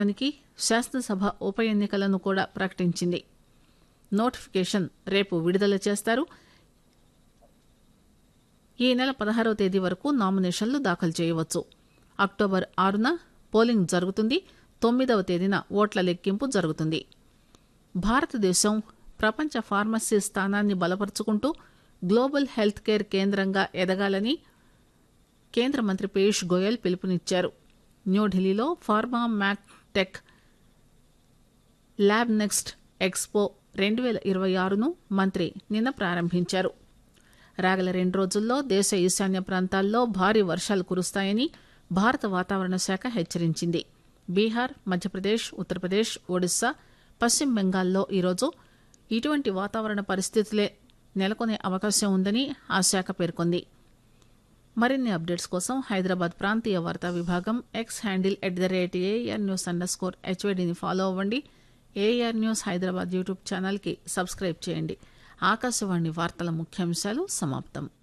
దానికి శాసనసభ ఉప ఎన్నికలను కూడా ప్రకటించింది నోటిఫికేషన్ రేపు విడుదల చేస్తారు ఈ నెల పదహారవ తేదీ వరకు నామినేషన్లు దాఖలు చేయవచ్చు అక్టోబర్ ఆరున పోలింగ్ జరుగుతుంది తొమ్మిదవ తేదీన ఓట్ల లెక్కింపు జరుగుతుంది భారతదేశం ప్రపంచ ఫార్మసీ స్థానాన్ని బలపరుచుకుంటూ గ్లోబల్ హెల్త్ కేర్ కేంద్రంగా ఎదగాలని కేంద్ర మంత్రి పీయూష్ గోయల్ పిలుపునిచ్చారు న్యూఢిల్లీలో pharma mac tech lab next expo రెండు వేల ఇరవై ఆరును మంత్రి నిన్న ప్రారంభించారు రాగల రెండు రోజుల్లో దేశ ఈశాన్య ప్రాంతాల్లో భారీ వర్షాలు కురుస్తాయని భారత వాతావరణ శాఖ హెచ్చరించింది బీహార్ మధ్యప్రదేశ్ ఉత్తరప్రదేశ్ ఒడిశా పశ్చిమ బెంగాల్లో ఈరోజు ఇటువంటి వాతావరణ పరిస్థితులే నెలకొనే అవకాశం ఉందని ఆ శాఖ పేర్కొంది మరిన్ని అప్డేట్స్ కోసం హైదరాబాద్ ప్రాంతీయ వార్తా విభాగం X handle at the rate AR news underscore స్కోర్ హెచ్వైడిని ఫాలో అవ్వండి ఏఆర్ న్యూస్ హైదరాబాద్ యూట్యూబ్ ఛానల్కి సబ్స్క్రైబ్ చేయండి ఆకాశవాణి వార్తల ముఖ్యాంశాలు సమాప్తం